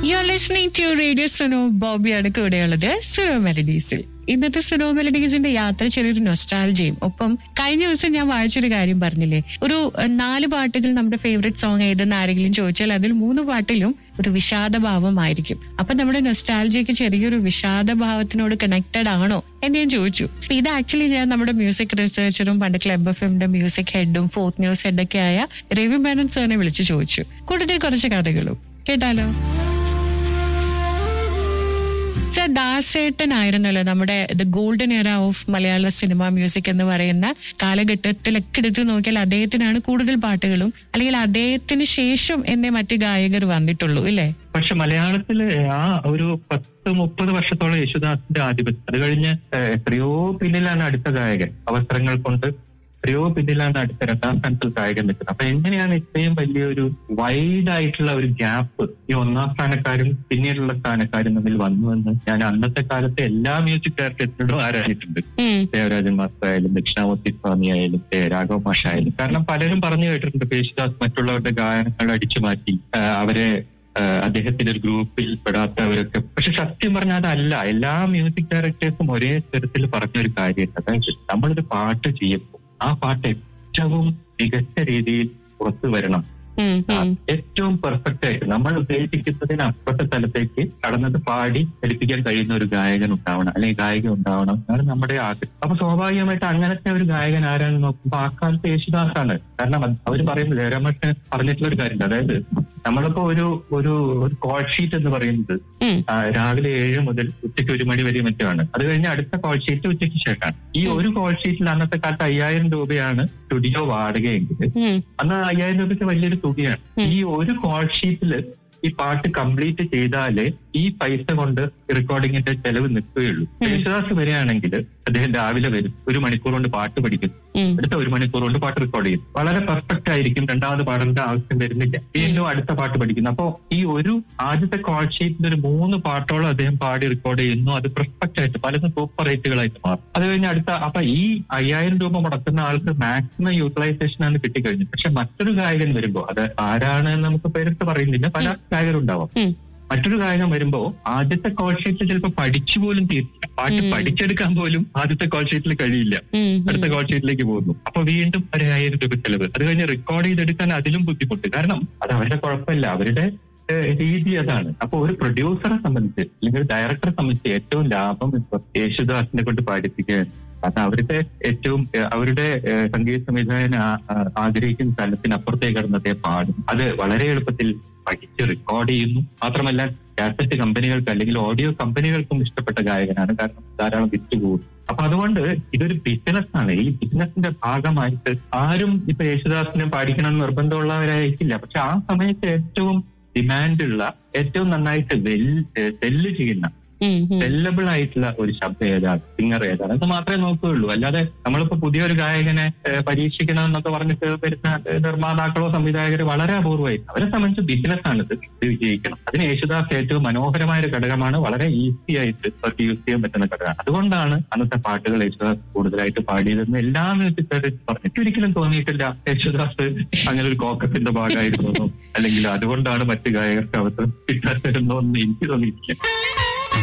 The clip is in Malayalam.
U are listening to radio Suno ബോബിയാണ് കൂടെയുള്ളത് സുനോ മെലഡീസിൽ ഇന്നത്തെ സുനോ മെലഡീസിന്റെ യാത്ര ചെറിയൊരു നൊസ്റ്റാൾജിയും ഒപ്പം കഴിഞ്ഞ ദിവസം ഞാൻ വായിച്ചൊരു കാര്യം പറഞ്ഞില്ലേ ഒരു അഹ്, നാല് പാട്ടുകൾ നമ്മുടെ ഫേവറേറ്റ് സോങ് ഏതെന്ന് ആരെങ്കിലും ചോദിച്ചാൽ അതിൽ മൂന്ന് പാട്ടിലും ഒരു വിഷാദഭാവമായിരിക്കും അപ്പൊ നമ്മുടെ നൊസ്റ്റാൾജിക്ക് ചെറിയൊരു വിഷാദഭാവത്തിനോട് കണക്റ്റഡ് ആണോ എന്ന് ഞാൻ ചോദിച്ചു അപ്പൊ ഇത് ആക്ച്വലി ഞാൻ നമ്മുടെ മ്യൂസിക് റിസർച്ചറും പണ്ട് ക്ലബ് എഫ് എമ്മിന്റെ മ്യൂസിക് ഹെഡും ഫോർത്ത് ന്യൂസ് ഹെഡൊക്കെ ആയ രവി മേനൻ സാറിനെ വിളിച്ചു ചോദിച്ചു കൂടുതൽ കുറച്ച് കഥകളും കേട്ടാലോ സർ ദാസേട്ടനായിരുന്നല്ലോ നമ്മുടെ the golden era of Malayala cinema music എന്ന് പറയുന്ന കാലഘട്ടത്തിലൊക്കെ എടുത്തു നോക്കിയാൽ അദ്ദേഹത്തിനാണ് കൂടുതൽ പാട്ടുകളും അല്ലെങ്കിൽ അദ്ദേഹത്തിന് ശേഷം എന്നേ മറ്റ് ഗായകർ വന്നിട്ടുള്ളൂ ഇല്ലേ പക്ഷെ മലയാളത്തില് ആ ഒരു പത്ത് മുപ്പത് വർഷത്തോളം യേശുദാസിന്റെ ആധിപത്യം അത് കഴിഞ്ഞ് ഏഹ്, എത്രയോ പിന്നിലാണ് അടുത്ത ഗായകൻ അവസരങ്ങൾ കൊണ്ട് എത്രയോ പിന്നിലാണ് അടുത്ത രണ്ടാം സ്ഥാനത്തിൽ ഗായകൻ നിൽക്കുന്നത് അപ്പൊ എങ്ങനെയാണ് ഇത്രയും വലിയൊരു വൈഡ് ആയിട്ടുള്ള ഒരു ഗ്യാപ്പ് ഈ ഒന്നാം സ്ഥാനക്കാരും പിന്നീടുള്ള സ്ഥാനക്കാരും തമ്മിൽ വന്നുവെന്ന് ഞാൻ അന്നത്തെ കാലത്തെ എല്ലാ മ്യൂസിക് ഡയറക്ടേഴ്സിനോടും ആരായിട്ടുണ്ട് ഉം, ദേവരാജൻ മാസ്റ്റർ ആയാലും ദക്ഷിണാമൂർത്തി സ്വാമി ആയാലും ഏ, രാഘവ മാഷ ആയാലും കാരണം പലരും പറഞ്ഞു കേട്ടിട്ടുണ്ട് ഇപ്പൊ യേശുദാസ് മറ്റുള്ളവരുടെ ഗാനങ്ങൾ അടിച്ചു മാറ്റി ആ, അവരെ ആ, അദ്ദേഹത്തിന്റെ ഒരു ഗ്രൂപ്പിൽ പെടാത്തവരൊക്കെ പക്ഷെ സത്യം പറഞ്ഞാൽ അതല്ല എല്ലാ മ്യൂസിക് ഡയറക്ടേഴ്സും ഒരേ തരത്തിൽ പറഞ്ഞൊരു കാര്യം അതായത് നമ്മളൊരു പാട്ട് ചെയ്യുമ്പോൾ ആ പാട്ട് ഏറ്റവും മികച്ച രീതിയിൽ പുറത്തു വരണം ഉം, ഉം. ഏറ്റവും പെർഫെക്റ്റ് ആയിട്ട് നമ്മൾ ഉദ്ദേശിക്കുന്നതിന് അപ്പുറത്തെ തലത്തേക്ക് കടന്നത് പാടി ചലിപ്പിക്കാൻ കഴിയുന്ന ഒരു ഗായകൻ ഉണ്ടാവണം അല്ലെങ്കിൽ ഗായിക ഉണ്ടാവണം എന്നാണ് നമ്മുടെ ആഗ്രഹം അപ്പൊ സ്വാഭാവികമായിട്ട് അങ്ങനത്തെ ഒരു ഗായകൻ ആരാണെന്ന് നോക്കുമ്പോൾ ആ കാലത്ത് യേശുദാസാണ് കാരണം അത് അവര് പറയുന്നത് ജയരാമേട്ടൻ പറഞ്ഞിട്ടുള്ള ഒരു കാര്യമുണ്ട് അതായത് നമ്മളിപ്പോ ഒരു ഒരു ഒരു കോൾ ഷീറ്റ് എന്ന് പറയുന്നത് ഉം. ആ, രാവിലെ ഏഴ് മുതൽ ഉച്ചയ്ക്ക് ഒരു മണി വരെ മറ്റുമാണ് അത് കഴിഞ്ഞ് അടുത്ത കോൾ ഷീറ്റ് ഉച്ചയ്ക്ക് ശേഷമാണ് ഈ ഒരു കോൾ ഷീറ്റിൽ അന്നത്തെ കാലത്ത് അയ്യായിരം രൂപയാണ് സ്റ്റുഡിയോ വാടകയെങ്കിൽ ഉം, അന്ന് അയ്യായിരം രൂപയ്ക്ക് വലിയൊരു തുകയാണ് ഉം. ഈ ഒരു കോൾ ഷീറ്റില് ഈ പാട്ട് കംപ്ലീറ്റ് ചെയ്താലേ ഈ പൈസ കൊണ്ട് റെക്കോർഡിങ്ങിന്റെ ചെലവ് നിൽക്കുകയുള്ളൂ ഉം. യേശുദാസ് വരികയാണെങ്കിൽ അദ്ദേഹം രാവിലെ വരും ഒരു മണിക്കൂർ കൊണ്ട് പാട്ട് പഠിക്കും ഉം. അടുത്ത ഒരു മണിക്കൂർ കൊണ്ട് പാട്ട് റെക്കോർഡ് ചെയ്യും വളരെ പെർഫെക്റ്റ് ആയിരിക്കും രണ്ടാമത് പാടേണ്ട ആവശ്യം വരുന്നില്ല വീണ്ടും അടുത്ത പാട്ട് പഠിക്കുന്നു അപ്പോ ഈ ഒരു ആദ്യത്തെ കോൾ ഷീറ്റിൽ ഒരു മൂന്ന് പാട്ടോളം അദ്ദേഹം പാടി റെക്കോർഡ് ചെയ്യുന്നു അത് പെർഫെക്റ്റ് ആയിട്ട് പലതും സൂപ്പർ റേറ്റുകളായിട്ട് മാറും അത് കഴിഞ്ഞ് അടുത്ത അപ്പൊ ഈ അയ്യായിരം രൂപ മുടക്കുന്ന ആൾക്ക് മാക്സിമം യൂട്ടിലൈസേഷൻ ആണ് കിട്ടിക്കഴിഞ്ഞു പക്ഷെ മറ്റൊരു ഗായകൻ വരുമ്പോ അത് ആരാണ് എന്ന് നമുക്ക് പേരെടുത്ത് പറയുന്നില്ല പല ഗായകരുണ്ടാവും ഉം. മറ്റൊരു ഗായകൻ വരുമ്പോ ആദ്യത്തെ കോൾ ഷീറ്റിൽ ചിലപ്പോൾ പഠിച്ചു പോലും തീർത്തില്ല പാട്ട് ഉം. പഠിച്ചെടുക്കാൻ പോലും ആദ്യത്തെ കോൾ ഷീറ്റിൽ കഴിയില്ല ഉം, അടുത്ത കോൾ ഷീറ്റിലേക്ക് പോകുന്നു അപ്പൊ വീണ്ടും ഒരു ആയിരം രൂപ ചെലവ് അത് കഴിഞ്ഞ് റെക്കോർഡ് ചെയ്തെടുക്കാൻ അതിലും ബുദ്ധിമുട്ട് കാരണം അത് അവരുടെ കുഴപ്പമില്ല അവരുടെ ഏഹ്, രീതി അതാണ് അപ്പൊ ഒരു പ്രൊഡ്യൂസറെ സംബന്ധിച്ച് അല്ലെങ്കിൽ ഒരു ഡയറക്ടറെ സംബന്ധിച്ച് ഏറ്റവും ലാഭം ഇപ്പൊ യേശുദാസിനെ കൊണ്ട് പാടിപ്പിക്കാൻ അത് അവരുടെ ഏറ്റവും ഏഹ്, അവരുടെ ഏഹ്, സംഗീത സംവിധായകൻ ആ- ആ- ആഗ്രഹിക്കുന്ന സ്ഥലത്തിനപ്പുറത്തേക്ക് കടന്ന് അദ്ദേഹം പാടും അത് വളരെ എളുപ്പത്തിൽ പഠിച്ച് റെക്കോർഡ് ചെയ്യുന്നു മാത്രമല്ല കാസറ്റ് കമ്പനികൾക്ക് അല്ലെങ്കിൽ ഓഡിയോ കമ്പനികൾക്കും ഇഷ്ടപ്പെട്ട ഗായകനാണ് കാരണം ധാരാളം വിറ്റ് പോകും അപ്പൊ അതുകൊണ്ട് ഇതൊരു ബിസിനസ് ആണ് ഈ ബിസിനസിന്റെ ഭാഗമായിട്ട് ആരും ഇപ്പൊ യേശുദാസിനെ പാടിക്കണം എന്ന് നിർബന്ധമുള്ളവരായിരിക്കില്ല പക്ഷെ ആ സമയത്ത് ഏറ്റവും ഡിമാൻഡുള്ള ഏറ്റവും നന്നായിട്ട് വെൽ സെല്ല് ചെയ്യുന്ന ഉം, ഉം. സെല്ലബിൾ ആയിട്ടുള്ള ഒരു ശബ്ദം ഏതാണ് സിംഗർ ഏതാണ് അത് മാത്രമേ നോക്കുകയുള്ളൂ അല്ലാതെ നമ്മളിപ്പോ പുതിയൊരു ഗായകനെ ഏഹ്, പരീക്ഷിക്കണം എന്നൊക്കെ പറഞ്ഞിട്ട് വരുന്ന ഏഹ്, നിർമ്മാതാക്കളോ സംവിധായകരോ വളരെ അപൂർവമായി അവരെ സംബന്ധിച്ച് ബിസിനസ് ആണ് ഇത് ഇത് വിജയിക്കണം അതിന് യേശുദാസ് ഏറ്റവും മനോഹരമായ ഒരു ഘടകമാണ് വളരെ ഈസി ആയിട്ട് അവർക്ക് യൂസ് ചെയ്യാൻ പറ്റുന്ന ഘടകമാണ് അതുകൊണ്ടാണ് അന്നത്തെ പാട്ടുകൾ യേശുദാസ് കൂടുതലായിട്ട് പാടിയതെന്ന് എല്ലാ മ്യൂസിക് പറഞ്ഞു എനിക്ക് ഒരിക്കലും തോന്നിയിട്ടില്ല യേശുദാസ് അങ്ങനെ ഒരു കോക്കത്തിന്റെ ഭാഗമായിരുന്നു അല്ലെങ്കിൽ അതുകൊണ്ടാണ് മറ്റു ഗായകർക്ക് അവസരം കിട്ടാത്തതെന്നോ എന്ന് എനിക്ക് തോന്നിയിട്ടില്ല